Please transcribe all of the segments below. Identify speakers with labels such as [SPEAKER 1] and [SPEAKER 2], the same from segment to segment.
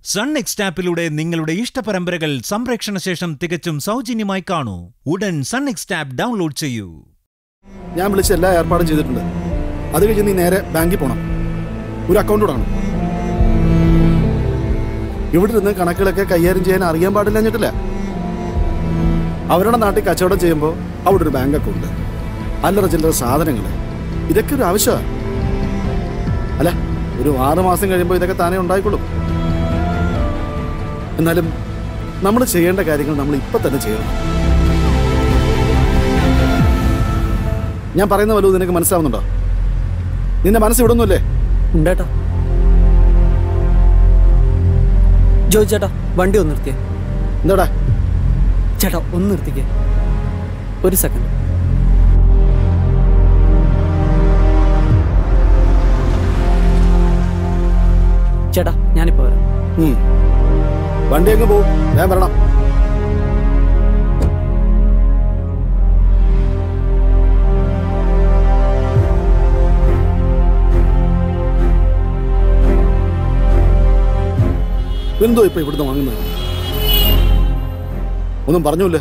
[SPEAKER 1] Sun next ആപ്പിലൂടെ നിങ്ങളുടെ ഇഷ്ടപരമ്പരകൾ സംപ്രേക്ഷണ ശേഷം തികച്ചും സൗജന്യമായി കാണൂ ഉടൻ സൺ നെക്സ്റ്റ് ആപ്പ് ഡൗൺലോഡ് ചെയ്യൂ
[SPEAKER 2] ഞാൻ വിളിച്ച എല്ലാ ഏർപ്പാടും ചെയ്തിട്ടുണ്ട് അത് കഴിഞ്ഞ് നീ നേരെ ബാങ്കിൽ പോകണം ഒരു അക്കൗണ്ട് തുടങ്ങണം ഇവിടെ ഇരുന്ന് കണക്കുകളൊക്കെ കൈകാര്യം ചെയ്യാൻ അറിയാൻ പാടില്ല എന്നിട്ടില്ല അവരുടെ നാട്ടിൽ കച്ചവടം ചെയ്യുമ്പോൾ അവിടെ ഒരു ബാങ്ക് അക്കൗണ്ട് അല്ലറ ചില്ലറ സാധനങ്ങൾ ഇതൊക്കെ ഒരു ആവശ്യമാണ് അല്ല ഒരു ആറ് മാസം കഴിയുമ്പോൾ ഇതൊക്കെ താനേ ഉണ്ടായിക്കൊള്ളും എന്നാലും നമ്മൾ ചെയ്യേണ്ട കാര്യങ്ങൾ നമ്മൾ ഇപ്പം തന്നെ ചെയ്യണം ഞാൻ പറയുന്ന വല്ലതും നിനക്ക് മനസ്സിലാവുന്നുണ്ടോ നിന്റെ മനസ്സ് ഇവിടുന്നല്ലേ
[SPEAKER 3] ഉണ്ടേട്ടാ ജോയി ചേട്ടാ വണ്ടി ഒന്ന് നിർത്തിയേ
[SPEAKER 2] എന്താടാ
[SPEAKER 3] ചേട്ടാ ഒന്ന് നിർത്തിക്കേ ഒരു സെക്കൻഡ് ചേട്ടാ ഞാനിപ്പോ വരാം
[SPEAKER 2] ഉം. വണ്ടി അങ്ങ് പോവും ഞാൻ വരണം എന്തോ ഇപ്പൊ ഇവിടുന്ന് വാങ്ങുന്നത് ഒന്നും പറഞ്ഞൂല്ലേ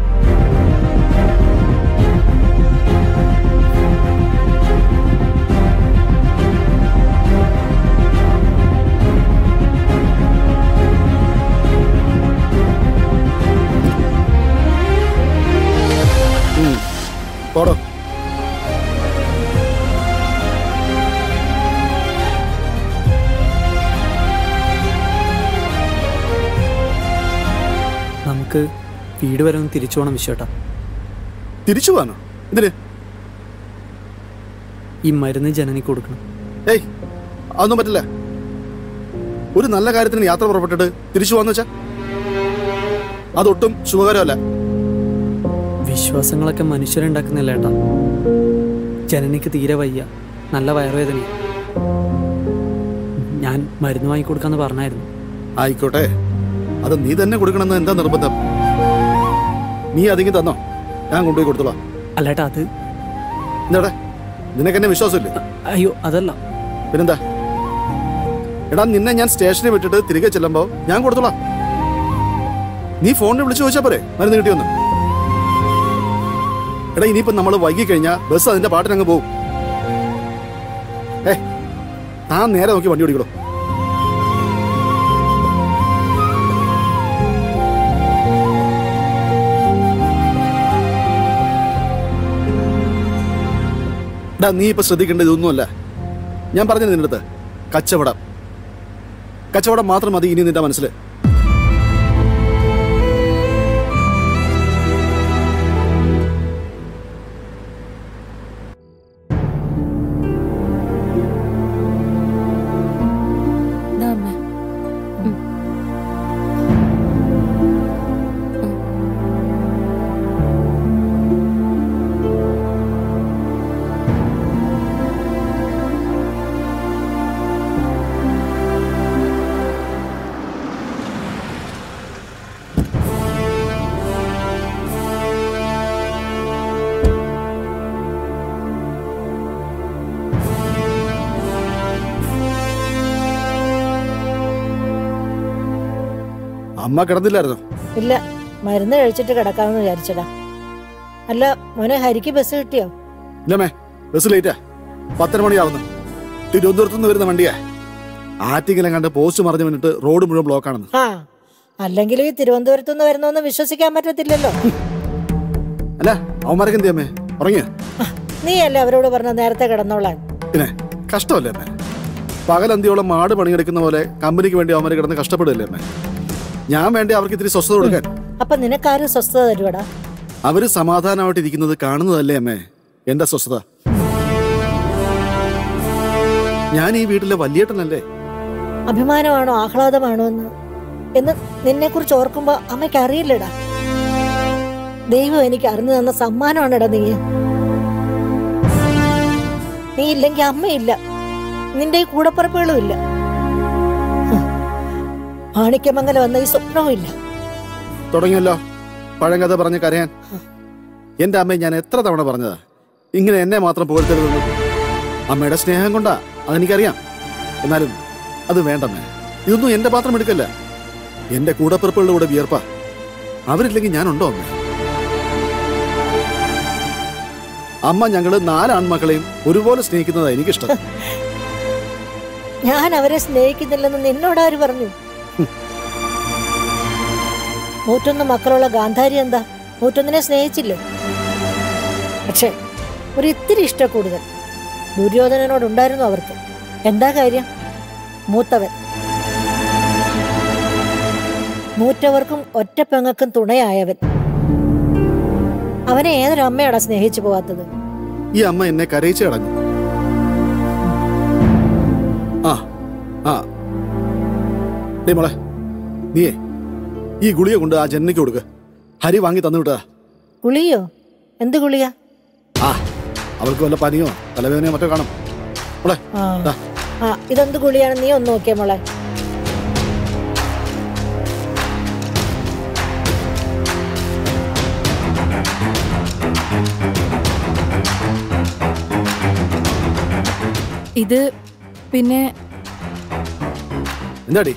[SPEAKER 2] ഉം. പോടോ
[SPEAKER 3] നമുക്ക് വീട് വരെ ഒന്ന് തിരിച്ചു പോകണം വിശ്വട്ടാ
[SPEAKER 2] തിരിച്ചു പോകാനോ എന്തിന്
[SPEAKER 3] ഈ മരുന്ന് ജനനിക്ക് കൊടുക്കണം
[SPEAKER 2] ഏയ് അതൊന്നും പറ്റില്ല ഒരു നല്ല കാര്യത്തിന് യാത്ര പുറപ്പെട്ടിട്ട് തിരിച്ചു പോകാന്ന് വെച്ചാ അതൊട്ടും ശുഭകരമല്ല
[SPEAKER 3] വിശ്വാസങ്ങളൊക്കെ മനുഷ്യരുണ്ടാക്കുന്നില്ല ഏട്ടാ ജനനിക്ക് തീരെ വയ്യ നല്ല വയറുവേദന ഞാൻ മരുന്ന് വാങ്ങിക്കൊടുക്കാന്ന് പറഞ്ഞായിരുന്നു
[SPEAKER 2] ആയിക്കോട്ടെ അത് നീ തന്നെ കൊടുക്കണമെന്ന് എന്താ നിർബന്ധം നീ അതെങ്കിൽ തന്നോ ഞാൻ കൊണ്ടുപോയി കൊടുത്തോളാം
[SPEAKER 3] അല്ലേട്ടാ അത്
[SPEAKER 2] എന്താടാ നിനക്കെന്നെ വിശ്വാസമില്ലേ
[SPEAKER 3] അയ്യോ അതല്ല
[SPEAKER 2] പിന്നെന്താ എടാ നിന്നെ ഞാൻ സ്റ്റേഷനിൽ വിട്ടിട്ട് തിരികെ ചെല്ലുമ്പോ ഞാൻ കൊടുത്തോളാം നീ ഫോണിൽ വിളിച്ചു ചോദിച്ചാ പോരെ മരുന്ന് കിട്ടിയൊന്ന് എടാ ഇനിയിപ്പോ നമ്മൾ വൈകി കഴിഞ്ഞാ ബസ് അതിന്റെ പാട്ടിനങ്ങ് പോകും ഏ താൻ നേരെ നോക്കി വണ്ടി ഓടിക്കടോ എടാ നീ ഇപ്പൊ ശ്രദ്ധിക്കേണ്ടത് ഇതൊന്നുമല്ല ഞാൻ പറഞ്ഞത് നിന്റെ അടുത്ത് കച്ചവടം കച്ചവടം മാത്രം മതി ഇനി നിന്റെ മനസ്സിൽ
[SPEAKER 4] ദാ അമ്മേ. ഉം. ഉം.
[SPEAKER 2] അമ്മ കിടന്നില്ലായിരുന്നോ
[SPEAKER 5] ഇല്ല മരുന്ന് കഴിച്ചിട്ട് കിടക്കാമെന്ന് വിചാരിച്ചടാ അല്ല മോനെ ഹരിക്ക് ബസ് കിട്ടിയോ
[SPEAKER 2] ഇല്ലമ്മേ ബസ് ലേറ്റാ പത്തര മണിയാവുന്നു തിരുവനന്തപുരത്ത് നിന്ന് വരുന്ന വണ്ടിയാ ആറ്റിങ്ങലം കണ്ട് പോസ്റ്റ് മറിഞ്ഞു വന്നിട്ട് റോഡ് മുഴുവൻ ബ്ലോക്ക് ആണെന്ന്
[SPEAKER 5] ആ അല്ലെങ്കിൽ ഈ തിരുവനന്തപുരത്ത് നിന്ന് വരുന്നൊന്നും വിശ്വസിക്കാൻ പറ്റത്തില്ലല്ലോ
[SPEAKER 2] അല്ല അവന്മാരൊക്കെ എന്ത് അമ്മേ ഉറങ്ങിയ
[SPEAKER 5] ആ, നീയല്ലേ അവരോട് പറഞ്ഞ നേരത്തെ കിടന്നോളാൻ
[SPEAKER 2] പിന്നെ കഷ്ടമല്ലേ അമ്മേ പകലന്തിയോളം മാട് പണിയെടുക്കുന്ന പോലെ കമ്പനിക്ക് വേണ്ടി അവന്മാർ കിടന്ന് കഷ്ടപ്പെടുകയല്ലേ അമ്മേ ഞാൻ വേണ്ടി അവർക്ക് ഇത്തിരി സ്വസ്ഥത കൊടുക്കാൻ
[SPEAKER 5] അപ്പൊ നിനക്കാരും സ്വസ്ഥത തരുവടാ
[SPEAKER 2] അവര് സമാധാനമായിട്ട് ഇരിക്കുന്നത് കാണുന്നതല്ലേ അമ്മേ എന്റെ സ്വസ്ഥത ഞാൻ ഈ വീട്ടിലെ വലിയേട്ടനല്ലേ
[SPEAKER 5] അഭിമാനമാണോ ആഹ്ലാദമാണോ എന്ന് എന്ന് നിന്നെ കുറിച്ച് ഓർക്കുമ്പോ അമ്മയ്ക്ക് അറിയില്ലടാ ദൈവം എനിക്ക് അറിഞ്ഞു തന്ന സമ്മാനമാണെടാ നീ നീ ഇല്ലെങ്കിൽ അമ്മയില്ല നിന്റെ ഈ കൂടപ്പുറപ്പുകളും ഇല്ല ഹും. മാണിക്യമംഗലം എന്ന ഈ സ്വപ്നവും ഇല്ല
[SPEAKER 2] തുടങ്ങിയല്ലോ പഴങ്കഥ പറഞ്ഞ് കരയാൻ എന്റെ അമ്മയെ ഞാൻ എത്ര തവണ പറഞ്ഞതാ ഇങ്ങനെ എന്നെ മാത്രം പുകഴ്ത്തരുതെന്ന് അമ്മയുടെ സ്നേഹം കൊണ്ടാ അതെനിക്കറിയാം എന്നാലും അത് വേണ്ടമ്മേ ഇതൊന്നും എന്റെ പാത്രം എടുക്കല്ല എന്റെ കൂടപ്പിറപ്പുകളുടെ കൂടെ വിയർപ്പാ അവരില്ലെങ്കിൽ ഞാനുണ്ടോ അമ്മ അമ്മ ഞങ്ങള് നാല് ആൺമക്കളെയും ഒരുപോലെ സ്നേഹിക്കുന്നതാ എനിക്കിഷ്ടം
[SPEAKER 5] ഞാൻ അവരെ സ്നേഹിക്കുന്നില്ലെന്ന് നിന്നോടാര് പറഞ്ഞു നൂറ്റൊന്ന് മക്കളുള്ള ഗാന്ധാരി എന്താ നൂറ്റൊന്നിനെ സ്നേഹിച്ചില്ലേ പക്ഷേ ഒരു ഇത്തിരി ഇഷ്ട കൂടുതൽ ദുര്യോധനനോടുണ്ടായിരുന്നു അവർക്ക് എന്താ കാര്യം മൂത്തവൻ മൂറ്റവർക്കും ഒറ്റ പെങ്ങൾക്കും തുണയായവൻ അവനെ ഏതൊരു അമ്മയാടാ സ്നേഹിച്ചു പോവാത്തത്
[SPEAKER 2] ഈ അമ്മ എന്നെ കരയിച്ചു കളഞ്ഞു ആ ആ ഡേ മോളെ നീയേ ഈ ഗുളിക കൊണ്ട് ആ ജനനിക്ക് കൊടുക്ക് ഹരി വാങ്ങി തന്നു വിട്ടതാ
[SPEAKER 5] ഗുളിയോ എന്ത് ഗുളിക
[SPEAKER 2] ആ അവൾക്ക് വല്ല പനിയോ തലവേദനയോ മറ്റോ കാണും മോളെ
[SPEAKER 5] ആ
[SPEAKER 2] ദാ.
[SPEAKER 5] ആ ഇതെന്ത് ഗുളിയാണ് നീ ഒന്ന് നോക്കിയേ മോളെ
[SPEAKER 4] ഇത് പിന്നെ
[SPEAKER 2] എന്താടി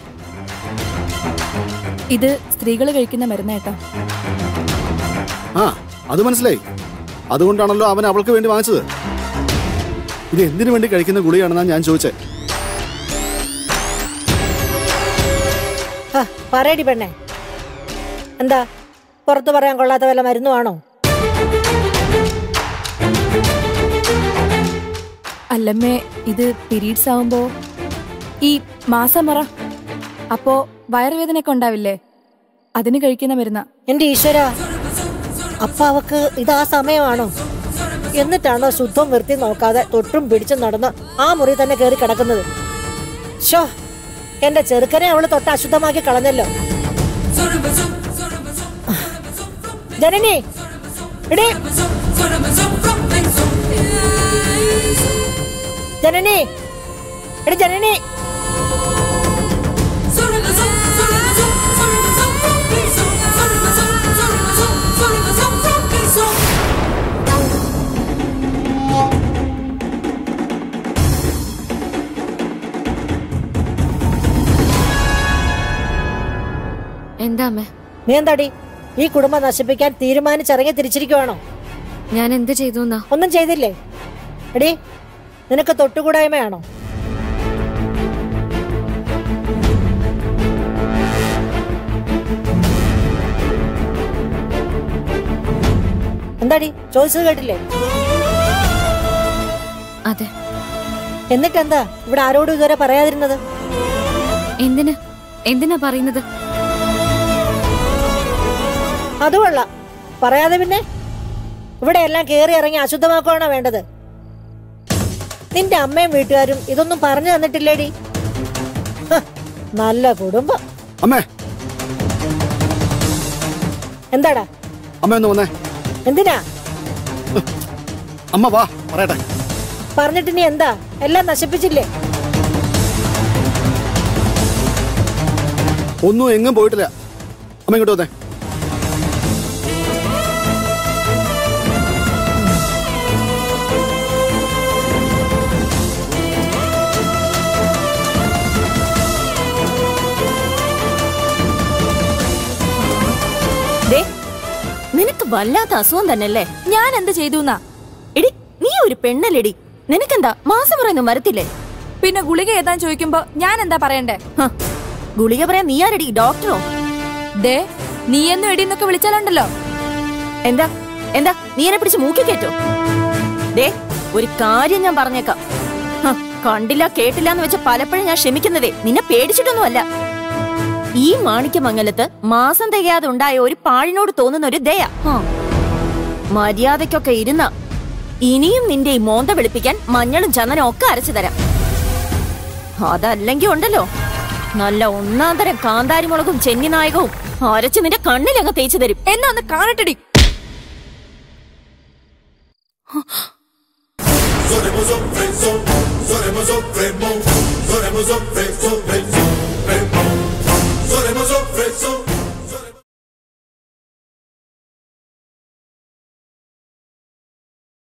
[SPEAKER 4] ഇത് സ്ത്രീകൾ കഴിക്കുന്ന മരുന്നേട്ടാ
[SPEAKER 2] ആ അത് മനസ്സിലായി അതുകൊണ്ടാണല്ലോ അവൻ അവൾക്ക് വേണ്ടി വാങ്ങിച്ചത് ഇത് എന്തിനു വേണ്ടി കഴിക്കുന്ന ഗുളിയാണെന്നാ ഞാൻ ചോദിച്ചേ
[SPEAKER 5] ആ പറയടി പെണ്ണെ എന്താ പുറത്തു പറയാൻ കൊള്ളാത്ത വല്ല മരുന്നുമാണോ
[SPEAKER 4] അല്ലമ്മേ ഇത് പീരീഡ്സ് ആവുമ്പോ ഈ മാസം പറ അപ്പോ വയറുവേദനയൊക്കെ ഉണ്ടാവില്ലേ അതിന് കഴിക്കുന്ന മരുന്ന
[SPEAKER 5] എന്റെ ഈശ്വര അപ്പ അവക്ക് ഇത് ആ സമയമാണോ എന്നിട്ടാണോ ശുദ്ധം വൃത്തി നോക്കാതെ തൊട്ടും പിടിച്ചും നടന്ന് ആ മുറി തന്നെ കയറി കിടക്കുന്നത് ഷോ എന്റെ ചെറുക്കനെ അവള് തൊട്ട് അശുദ്ധമാക്കി കളഞ്ഞല്ലോ ജനനി എടീ ജനനി എടി ജനനി
[SPEAKER 6] എന്താ അമ്മേ
[SPEAKER 5] നീ എന്താടി ഈ കുടുംബം നശിപ്പിക്കാൻ തീരുമാനിച്ചിറങ്ങി തിരിച്ചിരിക്കുവാണോ
[SPEAKER 6] ഞാൻ എന്ത് ചെയ്തു എന്നാ
[SPEAKER 5] ഒന്നും ചെയ്തില്ലേ എടി നിനക്ക് തൊട്ടുകൂടായ്മയാണോ എന്താടി ചോദിച്ചത് കേട്ടില്ലേ
[SPEAKER 6] അതെ
[SPEAKER 5] എന്നിട്ടെന്താ ഇവിടെ ആരോടും ഇതുവരെ പറയാതിരുന്നത്
[SPEAKER 6] എന്തിന് എന്തിനാ പറയുന്നത്
[SPEAKER 5] അത് കൊള്ളാം പറയാതെ പിന്നെ ഇവിടെ എല്ലാം കേറി ഇറങ്ങി അശുദ്ധമാക്കുകയാണോ വേണ്ടത് നിന്റെ അമ്മയും വീട്ടുകാരും ഇതൊന്നും പറഞ്ഞു തന്നിട്ടില്ലേടി ഹ, നല്ല കുടുംബം
[SPEAKER 2] അമ്മേ
[SPEAKER 5] എന്താടാ
[SPEAKER 2] അമ്മ ഒന്ന് വന്നേ
[SPEAKER 5] എന്തിനാ
[SPEAKER 2] അമ്മ വാ പറയട്ടെ
[SPEAKER 5] പറഞ്ഞിട്ട് നീ എന്താ എല്ലാം നശിപ്പിച്ചില്ലേ
[SPEAKER 2] ഒന്നും എങ്ങും പോയിട്ടില്ല അമ്മ ഇങ്ങോട്ട് വന്നേ
[SPEAKER 7] ദേ, നിനക്ക് വല്ലാത്ത അസുഖം തന്നെയല്ലേ
[SPEAKER 4] ഞാൻ എന്ത് ചെയ്തു എന്നാ
[SPEAKER 7] എടി നീ ഒരു പെണ്ണല്ലെടി നിനക്കെന്താ മാസം പറയുന്നു വരത്തില്ലേ
[SPEAKER 4] പിന്നെ ഗുളിക ഏതാൻ ചോദിക്കുമ്പോ ഞാൻ എന്താ പറയണ്ടേ
[SPEAKER 7] ഹ, ഗുളിക പറയാൻ നീ ആരടി ഡോക്ടറോ
[SPEAKER 4] ദേ നീ എന്നും എടിന്നൊക്കെ വിളിച്ചാലുണ്ടല്ലോ
[SPEAKER 7] എന്താ എന്താ നീ എന്നെ പിടിച്ച് മൂക്കി കേറ്റോ ദേ ഒരു കാര്യം ഞാൻ പറഞ്ഞേക്കാം ഹ, കണ്ടില്ല കേട്ടില്ല എന്ന് വെച്ച പലപ്പോഴും ഞാൻ ക്ഷമിക്കുന്നതേ നിന്നെ പേടിച്ചിട്ടൊന്നുമല്ല ഈ മാണിക്യമംഗലത്ത് മാസം തികയാതെ ഉണ്ടായ ഒരു പാഴിനോട് തോന്നുന്ന ഒരു ദയ ഹ. മര്യാദയ്ക്കൊക്കെ ഇരുന്ന ഇനിയും നിന്റെ ഈ മോന്ത വെളുപ്പിക്കാൻ മഞ്ഞളും ചന്ദനം ഒക്കെ അരച്ചു തരാം അതല്ലെങ്കി ഉണ്ടല്ലോ നല്ല ഒന്നാം തരം കാന്താരി മുളകും ചെന്നിനായകവും അരച്ച് നിന്റെ കണ്ണിലങ്ങ് തേച്ചു തരും
[SPEAKER 4] എന്നാ ഒന്ന് കാണട്ടടി
[SPEAKER 8] Zoremos o